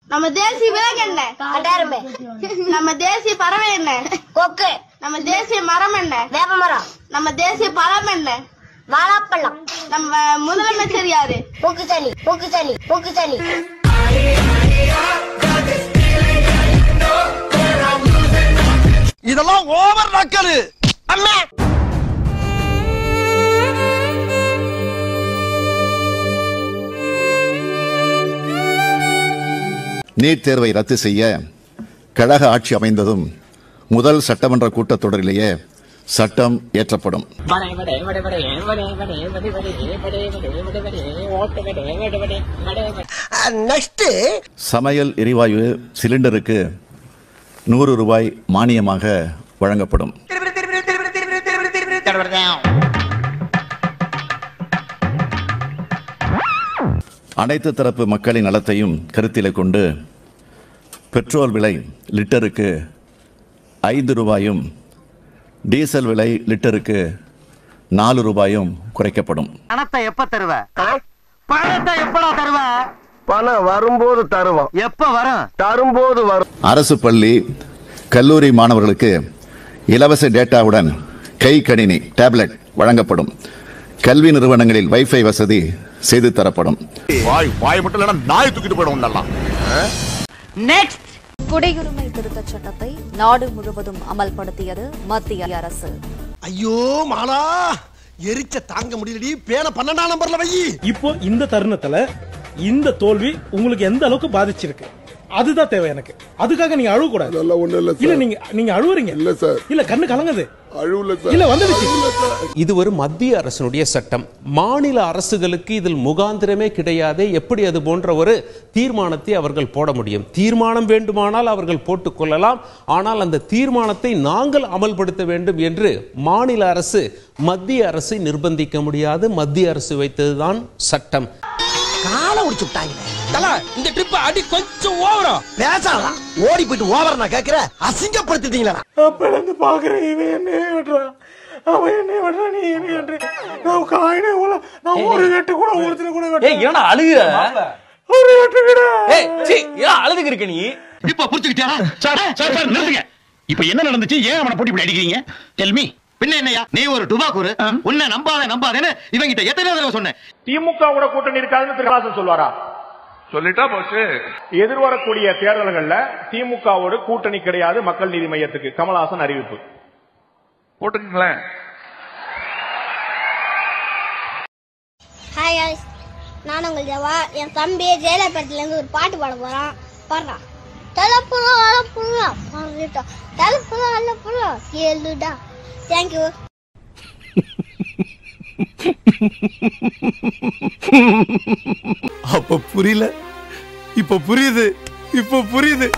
நம்ம தேசிய விலங்கு என்ன கட்டாருமே நம்ம தேசிய பறவை என்ன கொக்கு நம்ம தேசிய மரம் என்ன வேப்ப மரம் நம்ம தேசிய பழம் என்ன வாழைப்பழம் நம்ம முதலமைச்சர் யாரு பூக்குச்சனி பூக்குச்சனி பூக்குச்சனி இதெல்லாம் ஓவர் நக்கலு அம்மா நீட் தேர்வை ரத்து செய்ய கழக ஆட்சி அமைந்ததும் முதல் சட்டமன்ற கூட்டத்தொடரிலேயே சட்டம் ஏற்றப்படும் நெக்ஸ்ட் சமையல் எரிவாயு சிலிண்டருக்கு நூறு ரூபாய் மானியமாக வழங்கப்படும் அனைத்து தரப்பு மக்களின் நலத்தையும் கருத்திலே கொண்டு பெட்ரோல் விலை லிட்டருக்கு ஐந்து ரூபாயும் டீசல் விலை லிட்டருக்கு நாலு ரூபாயும் குறைக்கப்படும் பணத்தை எப்ப தருவ பணத்தை எப்படா தருவ பணம் வரும்போது தருவோம் எப்ப வரும் தரும்போது வரும் அரசு பள்ளி கல்லூரி மாணவர்களுக்கு இலவச டேட்டாவுடன் கை கணினி டேப்லெட் வழங்கப்படும் கல்வி நிறுவனங்களில் வைஃபை வசதி செய்து தரப்படும் வாய் வாய் மட்டும் இல்லைன்னா நாய் தூக்கிட்டு போயிடும் நல்லா நெக்ஸ்ட் குடியுரிமை திருத்தச் சட்டத்தை நாடு முழுவதும் அமல்படுத்தியது மத்திய அரசு ஐயோ மாலா எரிச்ச தாங்க முடியலடி பேன பன்னெண்டாம் நம்பர்ல வை இப்போ இந்த தருணத்துல இந்த தோல்வி உங்களுக்கு எந்த அளவுக்கு பாதிச்சிருக்கு அதுதான் தேவை எனக்கு அதுக்காக நீங்க அழுவ கூடாது இல்ல நீங்க நீங்க அழுவுறீங்க இல்ல சார் இல்ல கண்ணு கலங்குது இல்ல வந்துடுச்சு இது ஒரு மத்திய அரசினுடைய சட்டம் மாநில அரசுகளுக்கு இதில் முகாந்திரமே கிடையாது எப்படி அது போன்ற ஒரு தீர்மானத்தை அவர்கள் போட முடியும் தீர்மானம் வேண்டுமானால் அவர்கள் போட்டுக் கொள்ளலாம் ஆனால் அந்த தீர்மானத்தை நாங்கள் அமல்படுத்த வேண்டும் என்று மாநில அரசு மத்திய அரசை நிர்பந்திக்க முடியாது மத்திய அரசு வைத்ததுதான் சட்டம் காலை உடிச்சு விட்டாங்களே இந்த ட்ரிப் அடி கொஞ்சம் ஓவரா பேசாதான் ஓடி போயிட்டு ஓவர் நான் கேக்குற அசிங்கப்படுத்திட்டீங்களா அப்ப இருந்து பாக்குறேன் இவன் என்ன விடுறான் அவன் என்ன விடுறான் நீ என்ன விடுற நான் காயினே உள்ள நான் ஒரு வெட்டு கூட ஒருத்தர கூட வெட்ட ஏய் ஏன்னா அழுகுற ஒரு வெட்டு கூட ஏய் சீ ஏன் அழுதுக்கு இருக்க நீ இப்ப புரிஞ்சுக்கிட்டியா சார் சார் சார் நிறுத்துங்க இப்ப என்ன நடந்துச்சு ஏன் அவனை போட்டி இப்படி அடிக்கிறீங்க டெல்மி பின்ன என்னையா நீ ஒரு டுபாக்கூரு உன்னை நம்பாத நம்பாதேன்னு இவங்கிட்ட எத்தனை தடவை சொன்னேன் திமுகவோட கூட்டணி இருக்காதுன்னு திரு கமலஹாசன் சொல்வாரா சொல்லிட்டா போச்சு எதிர்வரக்கூடிய தேர்தல்கள்ல திமுகவோட கூட்டணி கிடையாது மக்கள் நீதி மையத்துக்கு கமலஹாசன் அறிவிப்பு போட்டுக்கங்களேன் ஹாய் guys நான் உங்கள் ஜவா என் தம்பி ஜெயலலிதா இருந்து ஒரு பாட்டு பாட போறான் பாடுறான் தலைப்புறம் அலப்புறம் பாடிட்டோம் தலைப்புறம் அலப்புறம் ஏழுடா தேங்க்யூ அப்ப புரியல இப்ப புரியுது இப்ப புரியுது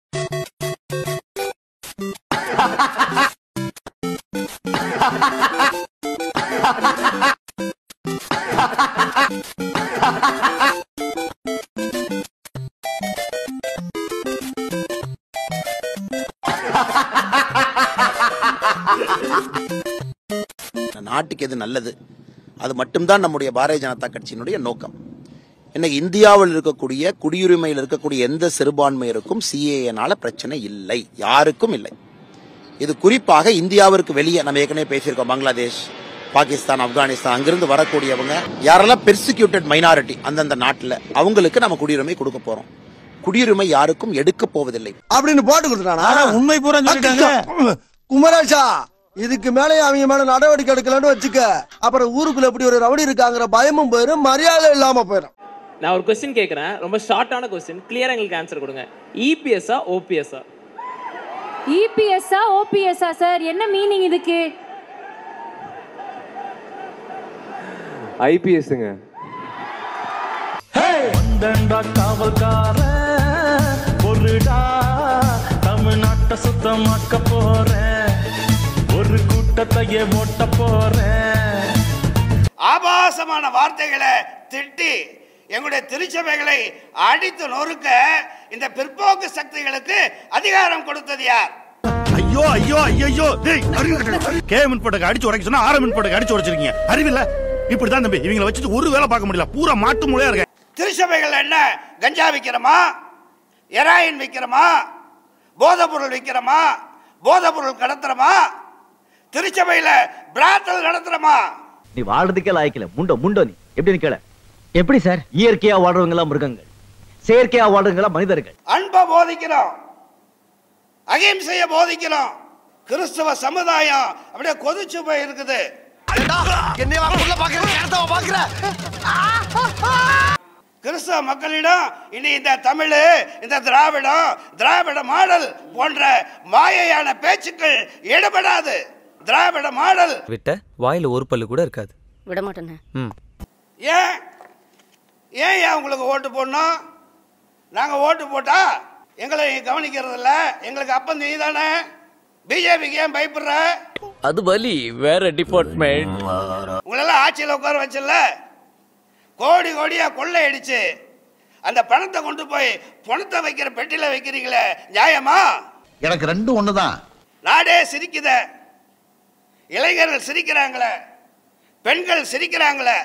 நாட்டுக்கு எது நல்லது அது மட்டும்தான் நம்முடைய பாரதிய ஜனதா கட்சியினுடைய நோக்கம் இன்னைக்கு இந்தியாவில் இருக்கக்கூடிய குடியுரிமையில் இருக்கக்கூடிய எந்த சிறுபான்மையருக்கும் சிஏனால பிரச்சனை இல்லை யாருக்கும் இல்லை இது குறிப்பாக இந்தியாவிற்கு வெளியே நம்ம ஏற்கனவே பேசியிருக்கோம் பங்களாதேஷ் பாகிஸ்தான் ஆப்கானிஸ்தான் அங்கிருந்து வரக்கூடியவங்க யாரெல்லாம் பெர்சிக்யூட்டட் மைனாரிட்டி அந்தந்த நாட்டில் அவங்களுக்கு நம்ம குடியுரிமை கொடுக்க போறோம் குடியுரிமை யாருக்கும் எடுக்க போவதில்லை அப்படின்னு போட்டு கொடுத்துட்டானா உண்மை பூரா சொல்லிட்டாங்க குமரேஷா இதுக்கு மேலே அவங்க மேல நடவடிக்கை எடுக்கலன்னு வச்சுக்க அப்புறம் ஊருக்குள்ள எப்படி ஒரு ரவுடி இருக்காங்கிற பயமும் போயிடும் மரியாதை இல்லாம போயிடும் நான் ஒரு கொஸ்டின் கேக்குறேன் ரொம்ப ஷார்ட்டான கொஸ்டின் கிளியரா எங்களுக்கு ஆன்சர் கொடுங்க இபிஎஸ்ஆ ஓபிஎஸ்ஆ இபிஎஸ்ஆ ஓபிஎஸ்ஆ சார் என்ன மீனிங் இதுக்கு ஐபிஎஸ்ங்க வந்தண்டா காவல்கார பொருடா தமிழ்நாட்டை சுத்தமாக்க போறேன் ஒரு கூட்டத்தையே ஓட்ட போறேன் ஆபாசமான வார்த்தைகளை திட்டி எங்களுடைய திருச்சபைகளை அடித்து நொறுக்க இந்த பிற்போக்கு சக்திகளுக்கு அதிகாரம் கொடுத்தது யார் ஐயோ ஐயோ ஐயோ டேய் கே மின் போட்டக்கு அடிச்சு உடைக்க சொன்னா ஆர மின் போட்டக்கு அடிச்சு உடைச்சிருக்கீங்க அறிவில்ல இப்படிதான் தம்பி இவங்களை வச்சுட்டு ஒரு வேலை பார்க்க முடியல பூரா மாட்டு மூலையா இருக்க திருச்சபைகள் என்ன கஞ்சா விக்கிறோமா எராயின் விற்கிறோமா போதைப் பொருள் விற்கிறோமா போதைப் பொருள் கடத்துறோமா திருச்சபையில பிராத்தல் நடத்துறோமா நீ வாழ்றதுக்கே லாய்க்கல முண்டோ முண்டோ நீ எப்படின்னு கேள எப்படி சார் இயற்கையா வாழ்றவங்க எல்லாம் மிருகங்கள் செயற்கையா வாழ்றவங்க எல்லாம் மனிதர்கள் அன்பை போதிக்கிறோம் அகிம்சைய போதிக்கிறோம் கிறிஸ்தவ சமுதாயம் அப்படியே கொதிச்சு போய் இருக்குது கிறிஸ்தவ மக்களிடம் இனி இந்த தமிழ் இந்த திராவிடம் திராவிட மாடல் போன்ற மாயையான பேச்சுக்கள் ஈடுபடாது திராவிட மாடல் விட்ட வாயில ஒரு பல்லு கூட இருக்காது விட மாட்டேனே ம் ஏன் ஏன் ஏன் உங்களுக்கு ஓட்டு போடணும் நாங்கள் ஓட்டு போட்டா எங்களை கவனிக்கிறது இல்ல எங்களுக்கு அப்பம் நீ தானே பிஜேபிக்கு ஏன் பயப்படுற அது வலி வேற டிபார்ட்மெண்ட் உங்களெல்லாம் ஆட்சியில் உட்கார வச்சல கோடி கோடியா கொள்ளை அடிச்சு அந்த பணத்தை கொண்டு போய் பணத்தை வைக்கிற பெட்டியில வைக்கிறீங்களே நியாயமா எனக்கு ரெண்டும் ஒண்ணுதான் நாடே சிரிக்குத இளைஞர்கள் சிரிக்கிறாங்களே பெண்கள் சிரிக்கிறாங்களே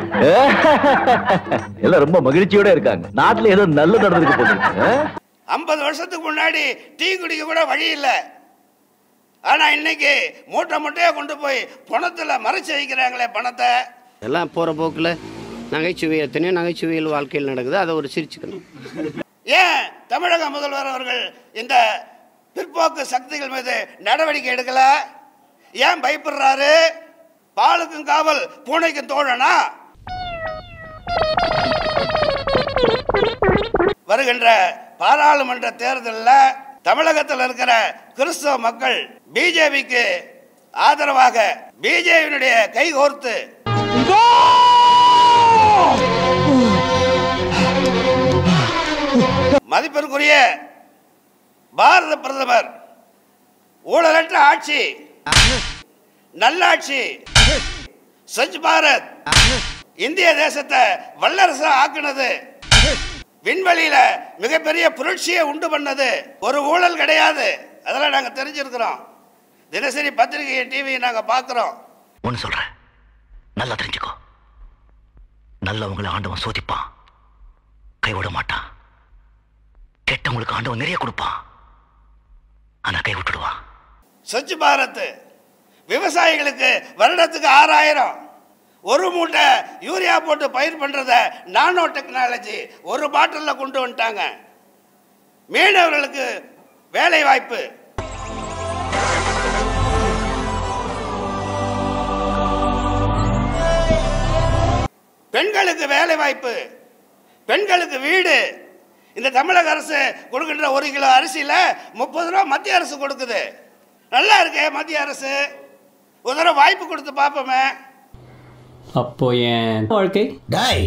எல்லாம் ரொம்ப மகிழ்ச்சியோட இருக்காங்க நாட்டுல ஏதோ நல்லது நடந்திருக்கு போகுது ஐம்பது வருஷத்துக்கு முன்னாடி டீ குடிக்க கூட வழி இல்லை ஆனா இன்னைக்கு மூட்டை மூட்டையா கொண்டு போய் பணத்துல மறைச்சு வைக்கிறாங்களே பணத்தை எல்லாம் போகிற போக்கில் நகைச்சுவை எத்தனையோ நகைச்சுவையில் வாழ்க்கையில் நடக்குது அதை ஒரு சிரிச்சுக்கணும் ஏன் தமிழக முதல்வர் அவர்கள் இந்த பிற்போக்கு சக்திகள் மீது நடவடிக்கை எடுக்கல ஏன் பயப்படுறாரு பாலுக்கும் காவல் பூனைக்கும் தோழனா வருகின்ற பாராளுமன்ற தேர்தலில் தமிழகத்தில் இருக்கிற கிறிஸ்தவ மக்கள் பிஜேபிக்கு ஆதரவாக பிஜேபியினுடைய கைகோர்த்து மதிப்பிற்குரிய பாரத பிரதமர் ஊழலற்ற ஆட்சி நல்லாட்சி ஸ்வச் பாரத் இந்திய தேசத்தை வல்லரசா ஆக்குனது விண்வெளியில மிகப்பெரிய புரட்சியை உண்டு பண்ணது ஒரு ஊழல் கிடையாது அதெல்லாம் நாங்க தெரிஞ்சிருக்கிறோம் தினசரி பத்திரிகை டிவி நாங்க பார்க்கிறோம் ஒன்னு சொல்றேன் நல்லா தெரிஞ்சுக்கோ நல்லவங்களை ஆண்டவன் சோதிப்பான் கைவிட மாட்டான் கெட்டவங்களுக்கு ஆண்டவன் நிறைய கொடுப்பான் ஆனா கை விட்டுடுவான் ஸ்வச் பாரத் விவசாயிகளுக்கு வருடத்துக்கு ஆறாயிரம் ஒரு மூட்டை யூரியா போட்டு பயிர் பண்றத நானோ டெக்னாலஜி ஒரு பாட்டில்ல கொண்டு வந்துட்டாங்க மீனவர்களுக்கு வேலை வாய்ப்பு பெண்களுக்கு வேலை வாய்ப்பு பெண்களுக்கு வீடு இந்த தமிழக அரசு கொடுக்கின்ற ஒரு கிலோ அரிசியில முப்பது ரூபா மத்திய அரசு கொடுக்குது நல்லா இருக்கே மத்திய அரசு ஒரு தடவை வாய்ப்பு கொடுத்து பார்ப்போமே அப்போ என் வாழ்க்கை டாய்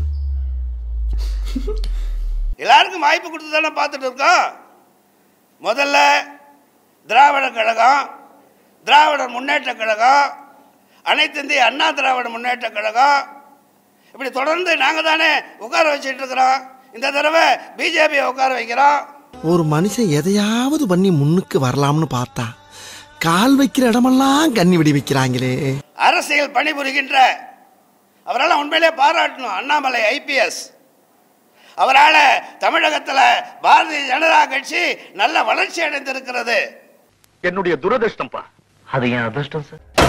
எல்லாருக்கும் வாய்ப்பு கொடுத்து தானே பார்த்துட்டு இருக்கோம் முதல்ல திராவிட கழகம் திராவிட முன்னேற்ற கழகம் அனைத்து இந்திய அண்ணா திராவிட முன்னேற்ற கழகம் இப்படி தொடர்ந்து நாங்கள் தானே உட்கார வச்சுட்டு இருக்கிறோம் இந்த தடவை பிஜேபியை உட்கார வைக்கிறோம் ஒரு மனுஷன் எதையாவது பண்ணி முன்னுக்கு வரலாம்னு பார்த்தா கால் வைக்கிற இடமெல்லாம் கண்ணி விடி வைக்கிறாங்களே அரசியல் பணிபுரிகின்ற அவரால் உண்மையிலே பாராட்டணும் அண்ணாமலை ஐபிஎஸ் அவரால் தமிழகத்தில் பாரதிய ஜனதா கட்சி நல்ல வளர்ச்சி அடைந்திருக்கிறது என்னுடைய துரதிருஷ்டம்பா அது என் அதிர்ஷ்டம் சார்